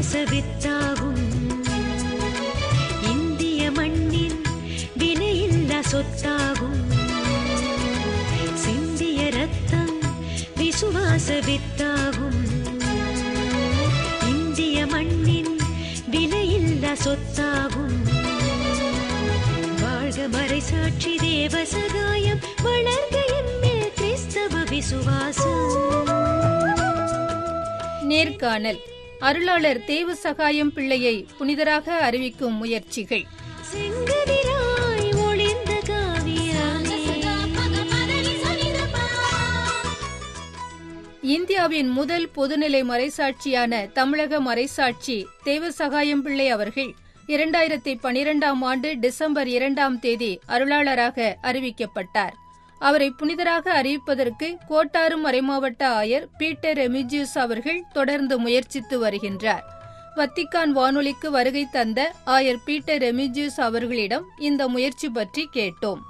விசுவாச வித்தாகும் இந்திய மண்ணின் விலையில்லா சொத்தாகும் சிந்திய ரத்தம் விசுவாச வித்தாகும் இந்திய மண்ணின் விலையில்லா சொத்தாகும் வாழ்க மறைசாட்சி தேவ சகாயம் வளர்க எம்மில் கிறிஸ்தவ விசுவாசம் நேர்காணல் அருளாளர் தேவ சகாயம் பிள்ளையை புனிதராக அறிவிக்கும் முயற்சிகள் செங்கதிராய் ஒளிர்ந்த காவியமே இந்தியாவின் முதல் பொதுநிலை மறைசாட்சியான தமிழக மறைசாட்சி தேவ சகாயம் பிள்ளை அவர்கள் இரண்டாயிரத்தி பனிரெண்டாம் ஆண்டு டிசம்பர் இரண்டாம் தேதி அருளாளராக அறிவிக்கப்பட்டார் அவரை புனிதராக அறிவிப்பதற்கு கோட்டாறு மறைமாவட்ட ஆயர் பீட்டர் எமிஜியூஸ் அவர்கள் தொடர்ந்து முயற்சித்து வருகின்றார் வத்திக்கான் வானொலிக்கு வருகை தந்த ஆயர் பீட்டர் எமிஜியூஸ் அவர்களிடம் இந்த முயற்சி பற்றி கேட்டோம்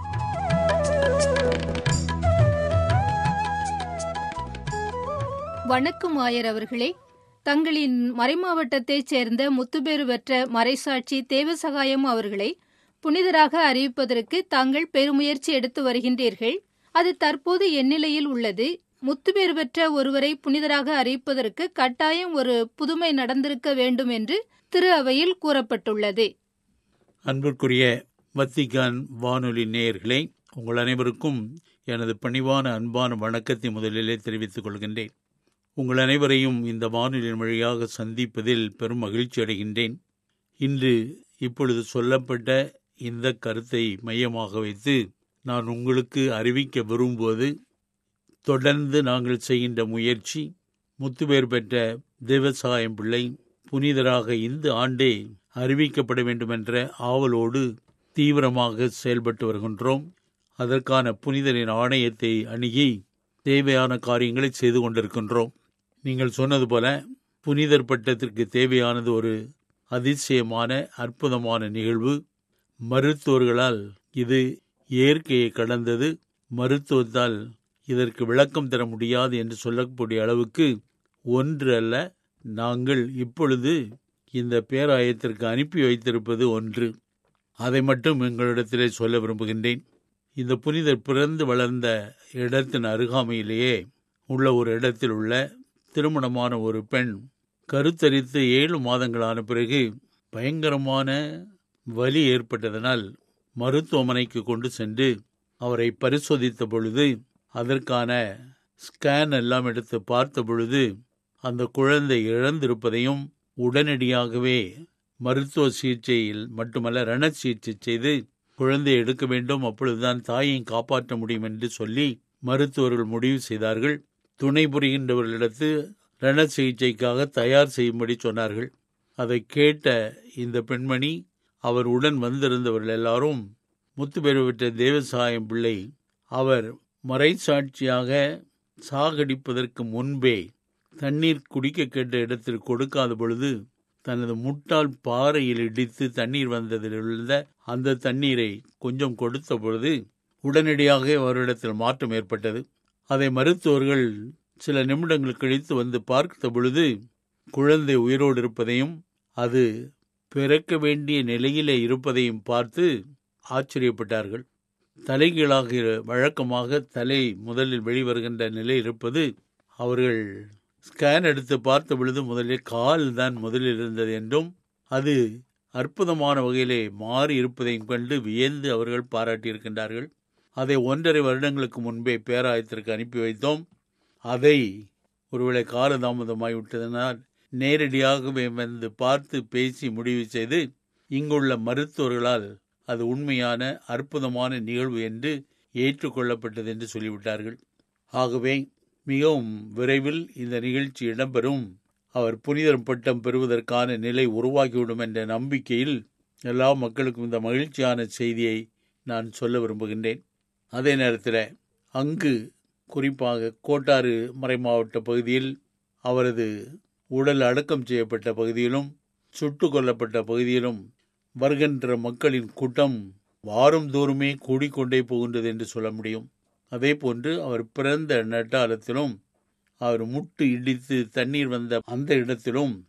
வணக்கம் ஆயர் அவர்களே தங்களின் மறைமாவட்டத்தைச் சேர்ந்த முத்துப்பேறு பெற்ற மறைசாட்சி தேவசகாயம் அவர்களை புனிதராக அறிவிப்பதற்கு தாங்கள் பெருமுயற்சி எடுத்து வருகின்றீர்கள் அது தற்போது எந்நிலையில் உள்ளது முத்துப்பேறு பெற்ற ஒருவரை புனிதராக அறிவிப்பதற்கு கட்டாயம் ஒரு புதுமை நடந்திருக்க வேண்டும் என்று திரு அவையில் கூறப்பட்டுள்ளது அன்பிற்குரிய வத்திகான் வானொலி நேயர்களே உங்கள் அனைவருக்கும் எனது பணிவான அன்பான வணக்கத்தை முதலிலே தெரிவித்துக் கொள்கின்றேன் உங்கள் அனைவரையும் இந்த வானொலியின் வழியாக சந்திப்பதில் பெரும் மகிழ்ச்சி அடைகின்றேன் இன்று இப்பொழுது சொல்லப்பட்ட இந்த கருத்தை மையமாக வைத்து நான் உங்களுக்கு அறிவிக்க விரும்புவது தொடர்ந்து நாங்கள் செய்கின்ற முயற்சி முத்துப்பேர் பெற்ற தேவசாயம் பிள்ளை புனிதராக இந்த ஆண்டே அறிவிக்கப்பட வேண்டுமென்ற ஆவலோடு தீவிரமாக செயல்பட்டு வருகின்றோம் அதற்கான புனிதரின் ஆணையத்தை அணுகி தேவையான காரியங்களை செய்து கொண்டிருக்கின்றோம் நீங்கள் சொன்னது போல புனிதர் பட்டத்திற்கு தேவையானது ஒரு அதிசயமான அற்புதமான நிகழ்வு மருத்துவர்களால் இது இயற்கையை கடந்தது மருத்துவத்தால் இதற்கு விளக்கம் தர முடியாது என்று சொல்லக்கூடிய அளவுக்கு ஒன்று அல்ல நாங்கள் இப்பொழுது இந்த பேராயத்திற்கு அனுப்பி வைத்திருப்பது ஒன்று அதை மட்டும் எங்களிடத்திலே சொல்ல விரும்புகின்றேன் இந்த புனிதர் பிறந்து வளர்ந்த இடத்தின் அருகாமையிலேயே உள்ள ஒரு இடத்தில் உள்ள திருமணமான ஒரு பெண் கருத்தரித்து ஏழு மாதங்களான பிறகு பயங்கரமான வலி ஏற்பட்டதனால் மருத்துவமனைக்கு கொண்டு சென்று அவரை பரிசோதித்த பொழுது அதற்கான ஸ்கேன் எல்லாம் எடுத்து பார்த்த பொழுது அந்த குழந்தை இழந்திருப்பதையும் உடனடியாகவே மருத்துவ சிகிச்சையில் மட்டுமல்ல ரண சிகிச்சை செய்து குழந்தையை எடுக்க வேண்டும் அப்பொழுதுதான் தாயை காப்பாற்ற முடியும் என்று சொல்லி மருத்துவர்கள் முடிவு செய்தார்கள் துணை புரிகின்றவர்களிடத்து ரண சிகிச்சைக்காக தயார் செய்யும்படி சொன்னார்கள் அதை கேட்ட இந்த பெண்மணி அவர் உடன் வந்திருந்தவர்கள் எல்லாரும் முத்துப்பேறு பெற்ற தேவசாயம் பிள்ளை அவர் மறைசாட்சியாக சாகடிப்பதற்கு முன்பே தண்ணீர் குடிக்க கேட்ட இடத்தில் கொடுக்காத பொழுது தனது முட்டால் பாறையில் இடித்து தண்ணீர் வந்ததில் உள்ள அந்த தண்ணீரை கொஞ்சம் கொடுத்த பொழுது உடனடியாக அவரிடத்தில் மாற்றம் ஏற்பட்டது அதை மருத்துவர்கள் சில நிமிடங்கள் கழித்து வந்து பார்த்த பொழுது குழந்தை உயிரோடு இருப்பதையும் அது பிறக்க வேண்டிய நிலையிலே இருப்பதையும் பார்த்து ஆச்சரியப்பட்டார்கள் தலைகீழாக வழக்கமாக தலை முதலில் வெளிவருகின்ற நிலை இருப்பது அவர்கள் ஸ்கேன் எடுத்து பார்த்த பொழுது முதலில் கால் தான் முதலில் இருந்தது என்றும் அது அற்புதமான வகையிலே மாறி இருப்பதையும் கண்டு வியந்து அவர்கள் பாராட்டியிருக்கின்றார்கள் அதை ஒன்றரை வருடங்களுக்கு முன்பே பேராயத்திற்கு அனுப்பி வைத்தோம் அதை ஒருவேளை காலதாமதமாகி விட்டதனால் நேரடியாகவே வந்து பார்த்து பேசி முடிவு செய்து இங்குள்ள மருத்துவர்களால் அது உண்மையான அற்புதமான நிகழ்வு என்று ஏற்றுக்கொள்ளப்பட்டது என்று சொல்லிவிட்டார்கள் ஆகவே மிகவும் விரைவில் இந்த நிகழ்ச்சி இடம்பெறும் அவர் புனிதர் பட்டம் பெறுவதற்கான நிலை உருவாகிவிடும் என்ற நம்பிக்கையில் எல்லா மக்களுக்கும் இந்த மகிழ்ச்சியான செய்தியை நான் சொல்ல விரும்புகின்றேன் அதே நேரத்தில் அங்கு குறிப்பாக கோட்டாறு மறைமாவட்ட பகுதியில் அவரது உடல் அடக்கம் செய்யப்பட்ட பகுதியிலும் சுட்டு கொல்லப்பட்ட பகுதியிலும் வருகின்ற மக்களின் கூட்டம் வாரம் தோறுமே கூடிக்கொண்டே போகின்றது என்று சொல்ல முடியும் அதே போன்று அவர் பிறந்த நட்டாலத்திலும் அவர் முட்டு இடித்து தண்ணீர் வந்த அந்த இடத்திலும்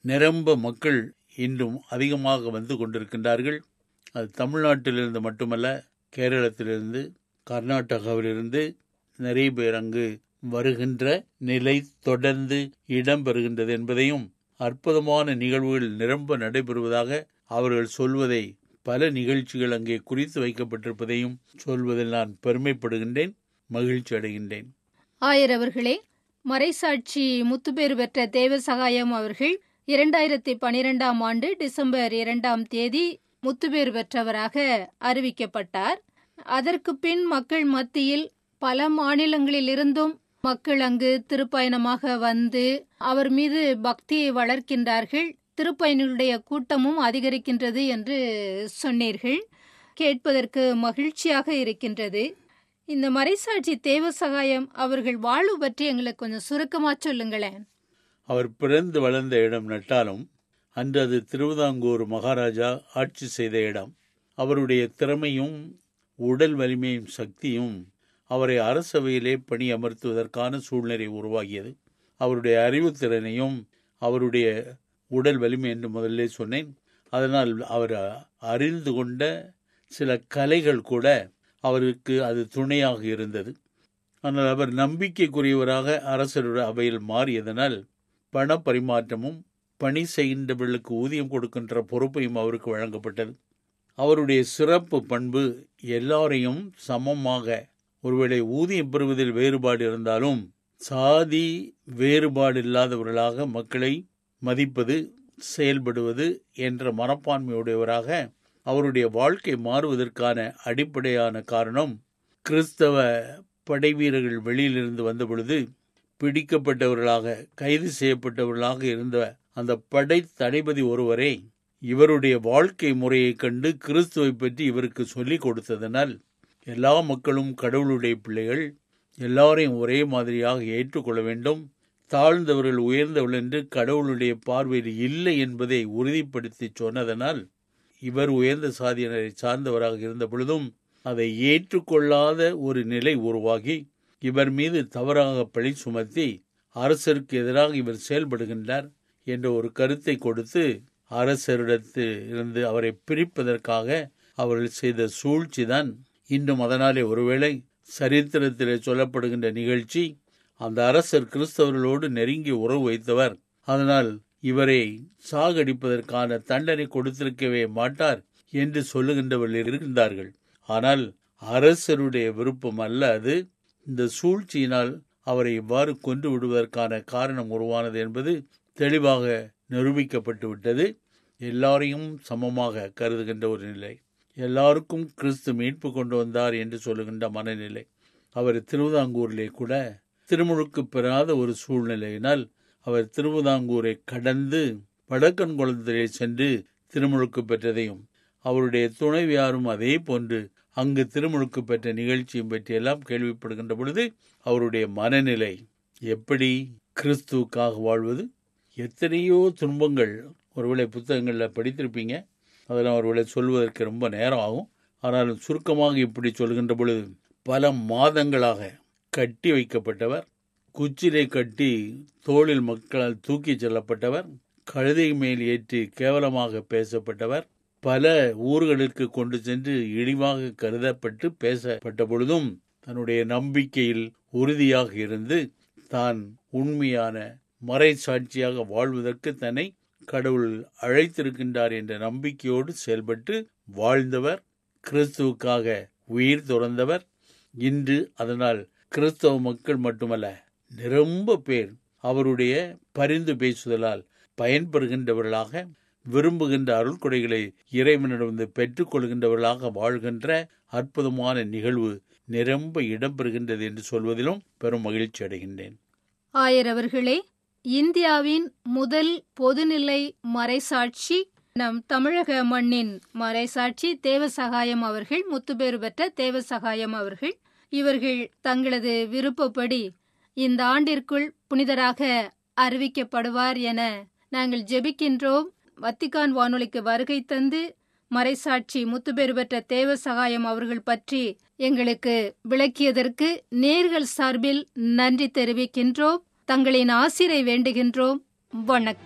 நிரம்ப மக்கள் இன்றும் அதிகமாக வந்து கொண்டிருக்கின்றார்கள் அது தமிழ்நாட்டிலிருந்து மட்டுமல்ல கேரளத்திலிருந்து கர்நாடகாவிலிருந்து நிறைய பேர் அங்கு வருகின்ற நிலை தொடர்ந்து இடம்பெறுகின்றது என்பதையும் அற்புதமான நிகழ்வுகள் நிரம்ப நடைபெறுவதாக அவர்கள் சொல்வதை பல நிகழ்ச்சிகள் அங்கே குறித்து வைக்கப்பட்டிருப்பதையும் சொல்வதில் நான் பெருமைப்படுகின்றேன் மகிழ்ச்சி அடைகின்றேன் ஆயர் அவர்களே மறைசாட்சி முத்துப்பேறு பெற்ற தேவசகாயம் அவர்கள் இரண்டாயிரத்தி பனிரெண்டாம் ஆண்டு டிசம்பர் இரண்டாம் தேதி முத்துப்பேறு பெற்றவராக அறிவிக்கப்பட்டார் அதற்கு பின் மக்கள் மத்தியில் பல மாநிலங்களிலிருந்தும் மக்கள் அங்கு திருப்பயணமாக வந்து அவர் மீது பக்தியை வளர்க்கின்றார்கள் திருப்பயணிகளுடைய கூட்டமும் அதிகரிக்கின்றது என்று சொன்னீர்கள் கேட்பதற்கு மகிழ்ச்சியாக இருக்கின்றது இந்த மறைசாட்சி தேவசகாயம் அவர்கள் வாழ்வு பற்றி எங்களுக்கு கொஞ்சம் சுருக்கமா சொல்லுங்களேன் அவர் பிறந்து வளர்ந்த இடம் நட்டாலும் அன்று அது திருவிதாங்கூர் மகாராஜா ஆட்சி செய்த இடம் அவருடைய திறமையும் உடல் வலிமையும் சக்தியும் அவரை அரசவையிலே பணி அமர்த்துவதற்கான சூழ்நிலை உருவாகியது அவருடைய அறிவுத்திறனையும் அவருடைய உடல் வலிமை என்று முதல்ல சொன்னேன் அதனால் அவர் அறிந்து கொண்ட சில கலைகள் கூட அவருக்கு அது துணையாக இருந்தது ஆனால் அவர் நம்பிக்கைக்குரியவராக அரசருடைய அவையில் மாறியதனால் பண பரிமாற்றமும் பணி செய்கின்றவர்களுக்கு ஊதியம் கொடுக்கின்ற பொறுப்பையும் அவருக்கு வழங்கப்பட்டது அவருடைய சிறப்பு பண்பு எல்லாரையும் சமமாக ஒருவேளை ஊதியம் பெறுவதில் வேறுபாடு இருந்தாலும் சாதி வேறுபாடு இல்லாதவர்களாக மக்களை மதிப்பது செயல்படுவது என்ற மனப்பான்மையுடையவராக அவருடைய வாழ்க்கை மாறுவதற்கான அடிப்படையான காரணம் கிறிஸ்தவ படைவீரர்கள் வெளியிலிருந்து வந்த பொழுது பிடிக்கப்பட்டவர்களாக கைது செய்யப்பட்டவர்களாக இருந்த அந்த படை தளபதி ஒருவரே இவருடைய வாழ்க்கை முறையை கண்டு கிறிஸ்துவை பற்றி இவருக்கு சொல்லிக் கொடுத்ததனால் எல்லா மக்களும் கடவுளுடைய பிள்ளைகள் எல்லாரையும் ஒரே மாதிரியாக ஏற்றுக்கொள்ள வேண்டும் தாழ்ந்தவர்கள் உயர்ந்தவர்கள் என்று கடவுளுடைய பார்வையில் இல்லை என்பதை உறுதிப்படுத்தி சொன்னதனால் இவர் உயர்ந்த சாதியினரை சார்ந்தவராக இருந்த பொழுதும் அதை ஏற்றுக்கொள்ளாத ஒரு நிலை உருவாகி இவர் மீது தவறாக பழி சுமத்தி அரசருக்கு எதிராக இவர் செயல்படுகின்றார் என்ற ஒரு கருத்தை கொடுத்து அரசரிடத்து இருந்து அவரை பிரிப்பதற்காக அவர்கள் செய்த சூழ்ச்சிதான் இன்றும் அதனாலே ஒருவேளை சரித்திரத்திலே சொல்லப்படுகின்ற நிகழ்ச்சி அந்த அரசர் கிறிஸ்தவர்களோடு நெருங்கி உறவு வைத்தவர் அதனால் இவரை சாகடிப்பதற்கான தண்டனை கொடுத்திருக்கவே மாட்டார் என்று சொல்லுகின்றவர்கள் இருந்தார்கள் ஆனால் அரசருடைய விருப்பம் அல்ல அது இந்த சூழ்ச்சியினால் அவரை இவ்வாறு கொன்று விடுவதற்கான காரணம் உருவானது என்பது தெளிவாக நிரூபிக்கப்பட்டு விட்டது எல்லாரையும் சமமாக கருதுகின்ற ஒரு நிலை எல்லாருக்கும் கிறிஸ்து மீட்பு கொண்டு வந்தார் என்று சொல்லுகின்ற மனநிலை அவர் திருவிதாங்கூரிலே கூட திருமுழுக்கு பெறாத ஒரு சூழ்நிலையினால் அவர் திருவிதாங்கூரை கடந்து வடக்கன்குளத்திலே சென்று திருமுழுக்கு பெற்றதையும் அவருடைய துணைவியாரும் அதே போன்று அங்கு திருமுழுக்கு பெற்ற நிகழ்ச்சியும் பற்றியெல்லாம் கேள்விப்படுகின்ற பொழுது அவருடைய மனநிலை எப்படி கிறிஸ்துவுக்காக வாழ்வது எத்தனையோ துன்பங்கள் ஒருவேளை புத்தகங்களில் படித்திருப்பீங்க அதெல்லாம் ஒருவேளை சொல்வதற்கு ரொம்ப நேரம் ஆகும் ஆனாலும் சுருக்கமாக இப்படி சொல்கின்ற பொழுது பல மாதங்களாக கட்டி வைக்கப்பட்டவர் குச்சிலை கட்டி தோளில் மக்களால் தூக்கிச் செல்லப்பட்டவர் கழுதை மேல் ஏற்றி கேவலமாக பேசப்பட்டவர் பல ஊர்களுக்கு கொண்டு சென்று இழிவாக கருதப்பட்டு பேசப்பட்ட பொழுதும் தன்னுடைய நம்பிக்கையில் உறுதியாக இருந்து தான் உண்மையான மறை சாட்சியாக வாழ்வதற்கு தன்னை கடவுள் அழைத்திருக்கின்றார் என்ற நம்பிக்கையோடு செயல்பட்டு வாழ்ந்தவர் கிறிஸ்துவுக்காக உயிர் துறந்தவர் இன்று அதனால் கிறிஸ்தவ மக்கள் மட்டுமல்ல நிரம்ப பேர் அவருடைய பரிந்து பேசுதலால் பயன்பெறுகின்றவர்களாக விரும்புகின்ற அருள்கொடைகளை இறைவனிடமிருந்து பெற்றுக்கொள்கின்றவர்களாக வாழ்கின்ற அற்புதமான நிகழ்வு நிரம்ப இடம்பெறுகின்றது என்று சொல்வதிலும் பெரும் மகிழ்ச்சி அடைகின்றேன் ஆயர் அவர்களே இந்தியாவின் முதல் பொதுநிலை மறைசாட்சி நம் தமிழக மண்ணின் மறைசாட்சி தேவசகாயம் அவர்கள் முத்துப்பேறு பெற்ற தேவசகாயம் அவர்கள் இவர்கள் தங்களது விருப்பப்படி இந்த ஆண்டிற்குள் புனிதராக அறிவிக்கப்படுவார் என நாங்கள் ஜெபிக்கின்றோம் வத்திக்கான் வானொலிக்கு வருகை தந்து மறைசாட்சி முத்துப்பேறு பெற்ற தேவசகாயம் அவர்கள் பற்றி எங்களுக்கு விளக்கியதற்கு நேர்கள் சார்பில் நன்றி தெரிவிக்கின்றோம் தங்களின் ஆசிரை வேண்டுகின்றோம் வணக்கம்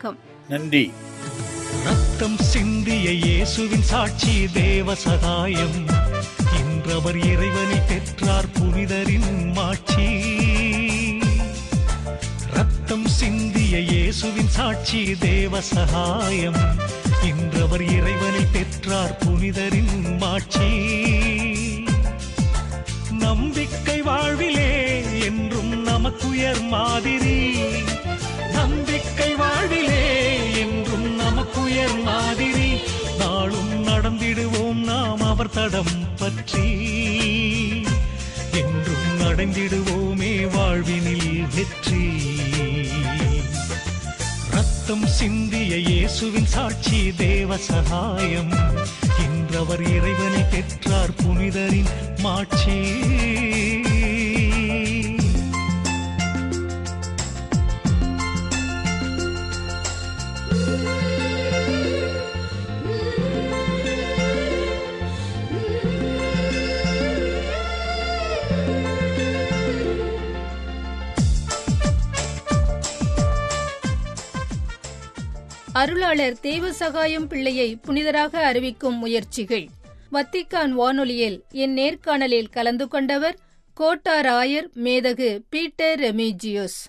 நன்றி ரத்தம் சிந்திய இயேசுவின் சாட்சி தேவ சகாயம் இன்றவர் இறைவனை பெற்றார் புனிதரின் மாட்சி ரத்தம் சிந்திய இயேசுவின் சாட்சி தேவ சகாயம் இன்றவர் இறைவனை பெற்றார் புனிதரின் மாட்சி நம்பிக்கை வாழ்விலே என்றும் நமக்குயர் மாதிரி நம்பிக்கை வாழ்விலே என்றும் நமக்குயர் மாதிரி நாளும் நடந்திடுவோம் நாம் அவர் தடம் பற்றி என்றும் நடந்திடுவோமே வாழ்வினில் வெற்றி ரத்தம் சிந்திய இயேசுவின் சாட்சி தேவ சகாயம் இன்றவர் இறைவனை பெற்றார் புனிதரின் மாட்சி அருளாளர் தேவசகாயம் பிள்ளையை புனிதராக அறிவிக்கும் முயற்சிகள் வத்திக்கான் வானொலியில் என் நேர்காணலில் கலந்து கொண்டவர் கோட்டார் ஆயர் மேதகு பீட்டர் ரெமிஜியோஸ்